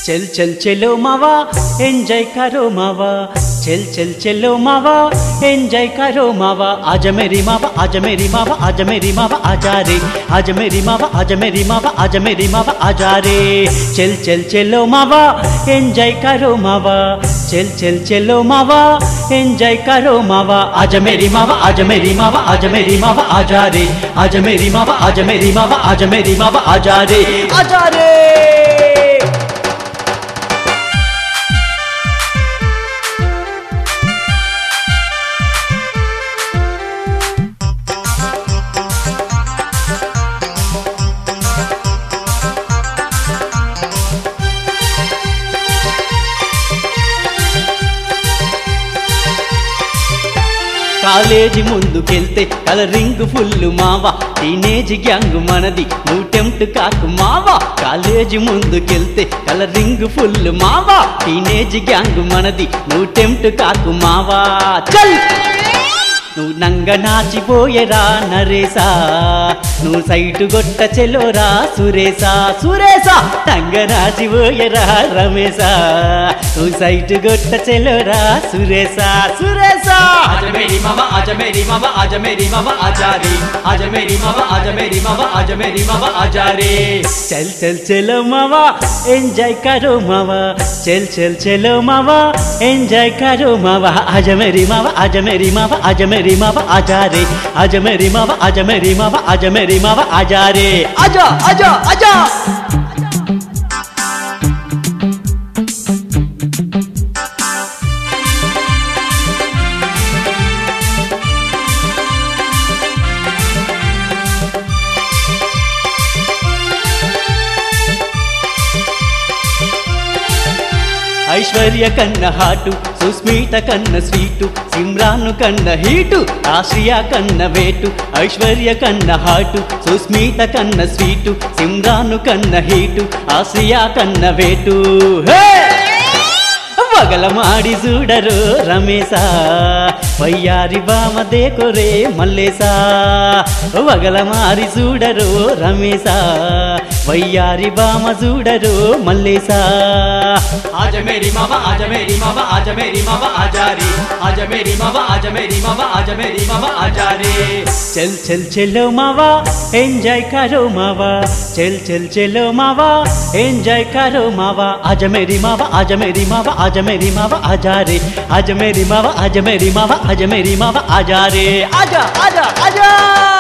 चल चल चलो मावा एंजॉय करो मावा चल चल चलो मावा एंजॉय करो मावा आज मेरी मावा आज मेरी मावा आज मेरी मावा आजा रे आज मेरी मावा आज मेरी मावा आज मेरी मावा आजा रे चल चल चलो मावा एंजॉय करो मावा चल चल चलो मावा एंजॉय करो मावा आज मेरी मावा आज मेरी मावा आज मेरी मावा आजा रे आज मेरी मावा आज मेरी मावा आज मेरी मावा आजा रे आजा रे కాలేజీ ముందుకెళ్తే కలరింగ్ ఫుల్ మావా టీనేజ్ గ్యాంగ్ మనది నువ్వు టెంప్ట్ కాకు మావా కాలేజీ ముందుకెళ్తే కలరింగ్ ఫుల్ మావా టీనేజ్ గ్యాంగ్ మనది నువ్వు టెంప్ట్ కాకు మావా చల్ నువ్వు నంగ నాచిపోయేరా నరేసా నువ్వు సైటు గొట్ట చెలోరా సురేసా సురేసా నంగ నాచిపోయేరా రమేశా నువ్వు సైటు గొట్ట చెలోరా సురేసా సురేసా आज मेरी मामा आज मेरी मामा आज मेरी मामा आजा रे आज मेरी मामा आज मेरी मामा आज मेरी मामा आजा रे चल चल चलो मावा एंजॉय करो मावा चल चल चलो मावा एंजॉय करो मावा आज मेरी मावा आज मेरी मावा आज मेरी मावा आजा रे आज मेरी मावा आज मेरी मावा आज मेरी मावा आजा रे आजा आजा आजा ఐశ్వర్య కన్న హాటు సుస్మిత కన్న స్వీటు సిమ్రాను కన్న హీటు ఆశ్రియ కన్న వేటు ఐశ్వర్య కన్న హాటు సుస్మిత కన్న స్వీటు సిమ్రాను కన్న హీటు ఆశ్రియ కన్న వేటు హే! పగల మాడి చూడరు రమేశా వయ్యారి బామ దేకొరే మల్లేసా వగల మారి చూడరు రమేశా వయ్యారి బామ చూడరు మల్లేసా आज मेरी मामा आज मेरी मामा आज मेरी मामा आजा रे आज मेरी मामा आज मेरी मामा आज मेरी मामा आजा रे चल चल चलो मावा एंजॉय करो मावा चल चल चलो मावा एंजॉय करो मावा आज मेरी मावा आज मेरी मावा आज मेरी मावा आजा रे आज मेरी मावा आज मेरी मावा आज मेरी मावा आजा रे आजा आजा आजा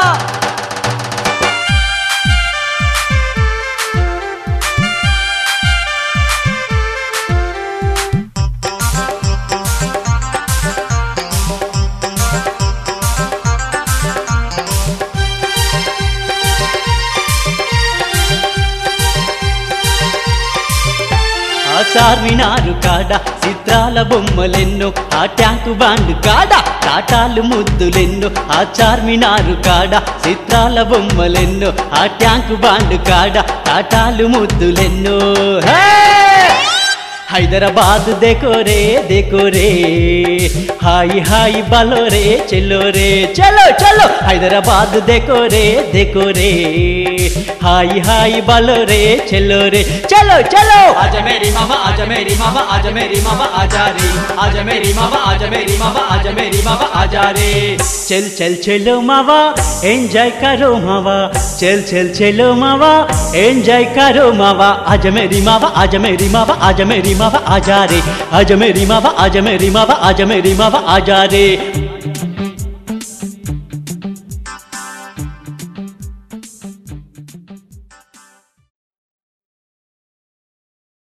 ఆ చార్మినారు కాడ చిత్రాల బొమ్మలెన్నో ఆ ట్యాంకు బాండ్ కాడ టాటాలు ముద్దులెన్నో ఆ చార్మినారు కాడ చిత్రాల బొమ్మలెన్నో ఆ ట్యాంకు బాండ్ కాడ టాటాలు ముద్దులెన్నో హే! హైదరాబాద్ దేకోరే దేకోరే హాయి హాయి బలో రే చెల్లో రే చలో చలో హైదరాబాద్ దేకోరే దేకోరే హాయి హాయి బలో రే చెల్లో రే చలో చలో आज मेरी मामा आज मेरी मामा आज मेरी मामा आजा रे आज मेरी मामा आज मेरी मामा आज मेरी मामा आजा रे चल चल चलो मावा एंजॉय करो मावा चल चल चलो मावा एंजॉय करो मावा आज मेरी मावा आज मेरी मावा आज मेरी मावा आजा रे आज मेरी मावा आज मेरी मावा आज मेरी मावा आजा रे